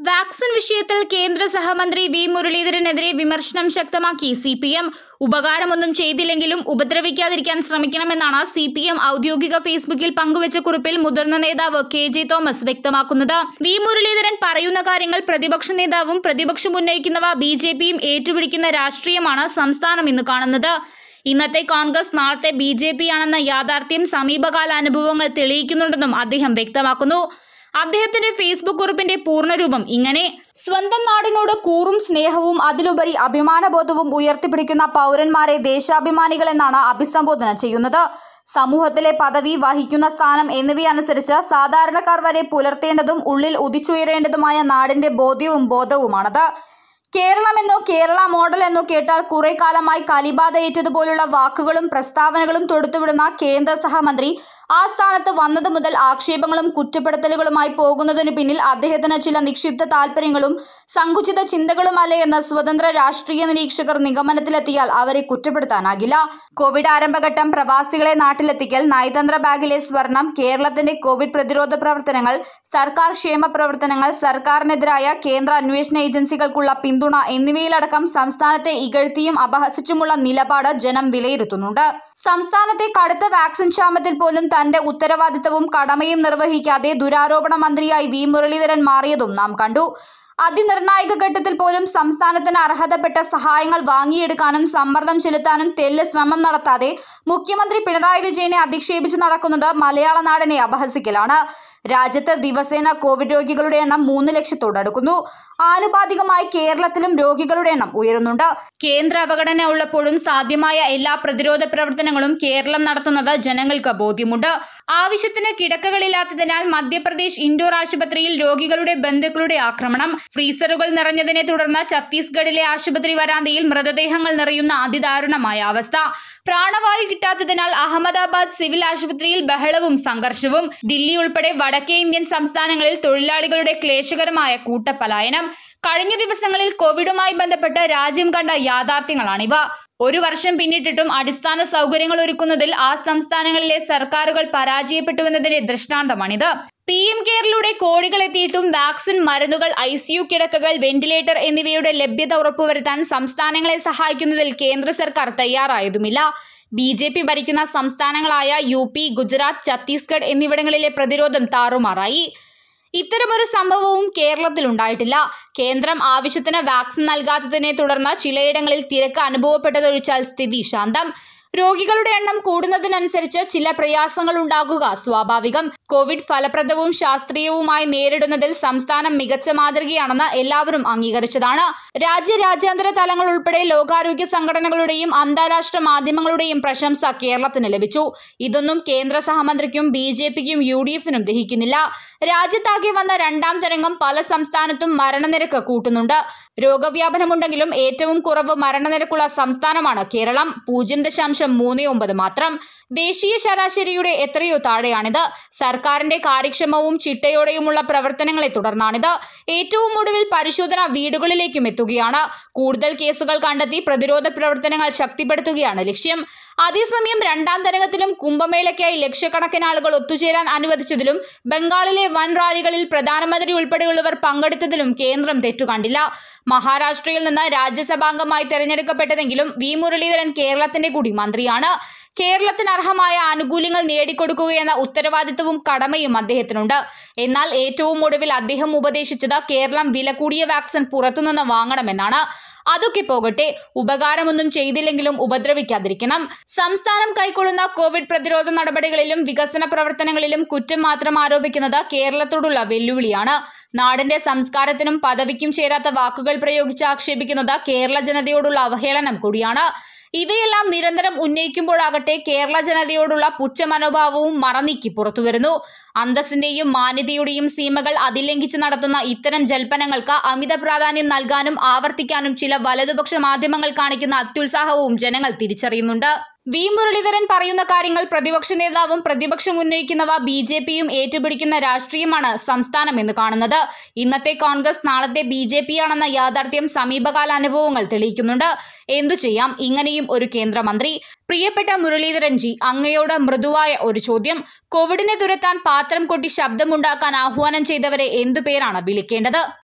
vaccine വിഷയത്തിൽ കേന്ദ്ര സഹമന്ത്രി വി മുരളീധരനെതിരെ വിമർശനം ശക്തമാക്കി സി പി എം ഉപകാരമൊന്നും ചെയ്തില്ലെങ്കിലും ഉപദ്രവിക്കാതിരിക്കാൻ ശ്രമിക്കണമെന്നാണ് സി പി എം ഔദ്യോഗിക ഫേസ്ബുക്കിൽ പങ്കുവച്ച കുറിപ്പിൽ മുതിർന്ന നേതാവ് കെ ജെ തോമസ് വ്യക്തമാക്കുന്നത് വി മുരളീധരൻ പറയുന്ന കാര്യങ്ങൾ പ്രതിപക്ഷ നേതാവും പ്രതിപക്ഷം ഉന്നയിക്കുന്നവ ബി ജെ പിയും ഏറ്റുപിടിക്കുന്ന രാഷ്ട്രീയമാണ് സംസ്ഥാനം ഇന്ന് കാണുന്നത് ഇന്നത്തെ കോൺഗ്രസ് നാളത്തെ ബി ജെ പി ആണെന്ന യാഥാർത്ഥ്യം സമീപകാല അനുഭവങ്ങൾ തെളിയിക്കുന്നുണ്ടെന്നും അദ്ദേഹം വ്യക്തമാക്കുന്നു അദ്ദേഹത്തിന്റെ ഫേസ്ബുക്ക് കുറിപ്പിന്റെ പൂർണ്ണരൂപം ഇങ്ങനെ സ്വന്തം നാടിനോട് കൂറും സ്നേഹവും അതിലുപരി അഭിമാനബോധവും ഉയർത്തിപ്പിടിക്കുന്ന പൗരന്മാരെ ദേശാഭിമാനികളെന്നാണ് അഭിസംബോധന ചെയ്യുന്നത് സമൂഹത്തിലെ പദവി വഹിക്കുന്ന സ്ഥാനം എന്നിവയനുസരിച്ച് സാധാരണക്കാർ വരെ പുലർത്തേണ്ടതും ഉള്ളിൽ ഉദിച്ചുയരേണ്ടതുമായ നാടിന്റെ ബോധ്യവും ബോധവുമാണത് കേരളമെന്നോ കേരള മോഡൽ എന്നോ കേട്ടാൽ കുറെ കാലമായി കലിബാധയേറ്റതുപോലുള്ള വാക്കുകളും പ്രസ്താവനകളും തൊടുത്തുവിടുന്ന കേന്ദ്ര സഹമന്ത്രി ആ സ്ഥാനത്ത് വന്നതു മുതൽ ആക്ഷേപങ്ങളും കുറ്റപ്പെടുത്തലുകളുമായി പോകുന്നതിനു പിന്നിൽ അദ്ദേഹത്തിന് ചില നിക്ഷിപ്ത താല്പര്യങ്ങളും സങ്കുചിത ചിന്തകളുമല്ലേ എന്ന് സ്വതന്ത്ര രാഷ്ട്രീയ നിരീക്ഷകർ നിഗമനത്തിലെത്തിയാൽ അവരെ കുറ്റപ്പെടുത്താനാകില്ല കോവിഡ് ആരംഭഘട്ടം പ്രവാസികളെ നാട്ടിലെത്തിക്കൽ നയതന്ത്ര ബാഗിലെ സ്വർണം കേരളത്തിന്റെ കോവിഡ് പ്രതിരോധ പ്രവർത്തനങ്ങൾ സർക്കാർ ക്ഷേമ പ്രവർത്തനങ്ങൾ സർക്കാരിനെതിരായ കേന്ദ്ര അന്വേഷണ ഏജൻസികൾക്കുള്ള പിന്തുണ എന്നിവയിലടക്കം സംസ്ഥാനത്തെ ഇകഴ്ത്തിയും അപഹസിച്ചുമുള്ള നിലപാട് ജനം വിലയിരുത്തുന്നുണ്ട് സംസ്ഥാനത്തെ കടുത്ത വാക്സിൻ ക്ഷാമത്തിൽ പോലും തന്റെ ഉത്തരവാദിത്തവും കടമയും നിർവഹിക്കാതെ ദുരാരോപണ മന്ത്രിയായി വി മുരളീധരൻ മാറിയതും നാം കണ്ടു അതിനിർണായക ഘട്ടത്തിൽ പോലും സംസ്ഥാനത്തിന് അർഹതപ്പെട്ട സഹായങ്ങൾ വാങ്ങിയെടുക്കാനും സമ്മർദ്ദം ചെലുത്താനും തെല്ല് ശ്രമം നടത്താതെ മുഖ്യമന്ത്രി പിണറായി വിജയനെ അധിക്ഷേപിച്ച് നടക്കുന്നത് മലയാള നാടിനെ അപഹസിക്കലാണ് രാജ്യത്ത് ദിവസേന കോവിഡ് രോഗികളുടെ എണ്ണം മൂന്ന് ലക്ഷത്തോടടുക്കുന്നു ആനുപാതികമായി കേരളത്തിലും രോഗികളുടെ എണ്ണം ഉയരുന്നുണ്ട് കേന്ദ്ര അവഗണന ഉള്ളപ്പോഴും സാധ്യമായ എല്ലാ പ്രതിരോധ പ്രവർത്തനങ്ങളും കേരളം നടത്തുന്നത് ജനങ്ങൾക്ക് ബോധ്യമുണ്ട് ആവശ്യത്തിന് കിടക്കകളില്ലാത്തതിനാൽ മധ്യപ്രദേശ് ഇൻഡോർ ആശുപത്രിയിൽ രോഗികളുടെ ബന്ധുക്കളുടെ ആക്രമണം ഫ്രീസറുകൾ നിറഞ്ഞതിനെ തുടർന്ന് ഛത്തീസ്ഗഡിലെ ആശുപത്രി വരാന്തയിൽ മൃതദേഹങ്ങൾ നിറയുന്ന അതിദാരുണമായ അവസ്ഥ പ്രാണവായു കിട്ടാത്തതിനാൽ അഹമ്മദാബാദ് സിവിൽ ആശുപത്രിയിൽ ബഹളവും സംഘർഷവും ദില്ലി ഉൾപ്പെടെ വടക്കേ ഇന്ത്യൻ സംസ്ഥാനങ്ങളിൽ തൊഴിലാളികളുടെ ക്ലേശകരമായ കൂട്ടപ്പലായനം കഴിഞ്ഞ ദിവസങ്ങളിൽ കോവിഡുമായി ബന്ധപ്പെട്ട് രാജ്യം കണ്ട യാഥാർത്ഥ്യങ്ങളാണിവ ഒരു വർഷം പിന്നിട്ടിട്ടും അടിസ്ഥാന സൗകര്യങ്ങൾ ഒരുക്കുന്നതിൽ ആ സംസ്ഥാനങ്ങളിലെ സർക്കാരുകൾ പരാജയപ്പെട്ടുവെന്നതിന്റെ ദൃഷ്ടാന്തമാണിത് പി എം കെയറിലൂടെ കോടികൾ എത്തിയിട്ടും വാക്സിൻ മരുന്നുകൾ ഐ സി യു കിടക്കകൾ വെന്റിലേറ്റർ എന്നിവയുടെ ലഭ്യത ഉറപ്പുവരുത്താൻ സംസ്ഥാനങ്ങളെ സഹായിക്കുന്നതിൽ കേന്ദ്ര സർക്കാർ തയ്യാറായതുമില്ല ബി ജെ പി ഭരിക്കുന്ന സംസ്ഥാനങ്ങളായ യു പി ഗുജറാത്ത് ഛത്തീസ്ഗഡ് എന്നിവിടങ്ങളിലെ പ്രതിരോധം താറുമാറായി ഇത്തരമൊരു സംഭവവും കേരളത്തിൽ ഉണ്ടായിട്ടില്ല കേന്ദ്രം ആവശ്യത്തിന് വാക്സിൻ നൽകാത്തതിനെ തുടർന്ന് ചിലയിടങ്ങളിൽ തിരക്ക് അനുഭവപ്പെട്ടതൊഴിച്ചാൽ സ്ഥിതി ശാന്തം രോഗികളുടെ എണ്ണം കൂടുന്നതിനനുസരിച്ച് ചില പ്രയാസങ്ങൾ ഉണ്ടാകുക സ്വാഭാവികം കോവിഡ് ഫലപ്രദവും ശാസ്ത്രീയവുമായി നേരിടുന്നതിൽ സംസ്ഥാനം മികച്ച മാതൃകയാണെന്ന് എല്ലാവരും അംഗീകരിച്ചതാണ് രാജ്യ രാജ്യാന്തര തലങ്ങൾ ഉൾപ്പെടെ ലോകാരോഗ്യ സംഘടനകളുടെയും അന്താരാഷ്ട്ര മാധ്യമങ്ങളുടെയും പ്രശംസ കേരളത്തിന് ലഭിച്ചു ഇതൊന്നും കേന്ദ്ര സഹമന്ത്രിക്കും ബി ജെ പിക്കും യു ഡി എഫിനും ദഹിക്കുന്നില്ല രാജ്യത്താകെ വന്ന രണ്ടാം തരംഗം പല സംസ്ഥാനത്തും മരണനിരക്ക് കൂട്ടുന്നുണ്ട് രോഗവ്യാപനമുണ്ടെങ്കിലും ഏറ്റവും കുറവ് മരണനിരക്കുള്ള സംസ്ഥാനമാണ് കേരളം പൂജ്യം ദശാംശം മൂന്ന് ഒമ്പത് മാത്രം ദേശീയ ശരാശരിയുടെ എത്രയോ താഴെയാണിത് സർക്കാരിന്റെ കാര്യക്ഷമവും ചിട്ടയോടെയുമുള്ള പ്രവർത്തനങ്ങളെ തുടർന്നാണിത് ഏറ്റവും ഒടുവിൽ പരിശോധന വീടുകളിലേക്കും എത്തുകയാണ് കൂടുതൽ കേസുകൾ കണ്ടെത്തി പ്രതിരോധ പ്രവർത്തനങ്ങൾ ശക്തിപ്പെടുത്തുകയാണ് ലക്ഷ്യം അതേസമയം രണ്ടാം തരംഗത്തിലും കുംഭമേളയ്ക്കായി ലക്ഷക്കണക്കിന് ആളുകൾ ഒത്തുചേരാൻ അനുവദിച്ചതിലും ബംഗാളിലെ വൻ റാലികളിൽ പ്രധാനമന്ത്രി ഉൾപ്പെടെയുള്ളവർ പങ്കെടുത്തതിലും കേന്ദ്രം തെറ്റുകണ്ടില്ല മഹാരാഷ്ട്രയിൽ നിന്ന് രാജ്യസഭാംഗമായി തെരഞ്ഞെടുക്കപ്പെട്ടതെങ്കിലും വി മുരളീധരൻ കേരളത്തിന്റെ കൂടി മന്ത്രിയാണ് കേരളത്തിന് അർഹമായ ആനുകൂല്യങ്ങൾ നേടിക്കൊടുക്കുകയെന്ന ഉത്തരവാദിത്തവും കടമയും അദ്ദേഹത്തിനുണ്ട് എന്നാൽ ഏറ്റവും ഒടുവിൽ അദ്ദേഹം ഉപദേശിച്ചത് കേരളം വില കൂടിയ വാക്സിൻ പുറത്തുനിന്ന് വാങ്ങണമെന്നാണ് അതൊക്കെ പോകട്ടെ ഉപകാരമൊന്നും ചെയ്തില്ലെങ്കിലും ഉപദ്രവിക്കാതിരിക്കണം സംസ്ഥാനം കൈക്കൊള്ളുന്ന കോവിഡ് പ്രതിരോധ നടപടികളിലും വികസന പ്രവർത്തനങ്ങളിലും കുറ്റം മാത്രം ആരോപിക്കുന്നത് കേരളത്തോടുള്ള വെല്ലുവിളിയാണ് നാടിന്റെ സംസ്കാരത്തിനും പദവിക്കും ചേരാത്ത വാക്കുകൾ പ്രയോഗിച്ച് ആക്ഷേപിക്കുന്നത് കേരള ജനതയോടുള്ള അവഹേളനം കൂടിയാണ് ഇവയെല്ലാം നിരന്തരം ഉന്നയിക്കുമ്പോഴാകട്ടെ കേരള ജനതയോടുള്ള പുച്ഛ മനോഭാവവും മറനീക്കി പുറത്തുവരുന്നു അന്തസ്സിന്റെയും മാന്യതയുടെയും സീമകൾ അതിലംഘിച്ച് നടത്തുന്ന ഇത്തരം ജൽപ്പനങ്ങൾക്ക് അമിത പ്രാധാന്യം നൽകാനും ആവർത്തിക്കാനും ചില വലതുപക്ഷ മാധ്യമങ്ങൾ കാണിക്കുന്ന അത്യുത്സാഹവും ജനങ്ങൾ തിരിച്ചറിയുന്നുണ്ട് വി മുരളീധരൻ പറയുന്ന കാര്യങ്ങൾ പ്രതിപക്ഷ നേതാവും പ്രതിപക്ഷം ഉന്നയിക്കുന്നവ ബി ജെ പിയും ഏറ്റുപിടിക്കുന്ന രാഷ്ട്രീയമാണ് സംസ്ഥാനം എന്ന് കാണുന്നത് ഇന്നത്തെ കോൺഗ്രസ് നാളത്തെ ബി ജെ പി ആണെന്ന യാഥാർത്ഥ്യം സമീപകാല അനുഭവങ്ങൾ തെളിയിക്കുന്നുണ്ട് എന്തു ചെയ്യാം ഇങ്ങനെയും ഒരു കേന്ദ്രമന്ത്രി പ്രിയപ്പെട്ട മുരളീധരൻ ജി അങ്ങയോട് മൃദുവായ ഒരു ചോദ്യം കോവിഡിനെ തുരത്താൻ പാത്രം കൊട്ടി ശബ്ദമുണ്ടാക്കാൻ ആഹ്വാനം ചെയ്തവരെ എന്തു പേരാണ് വിളിക്കേണ്ടത്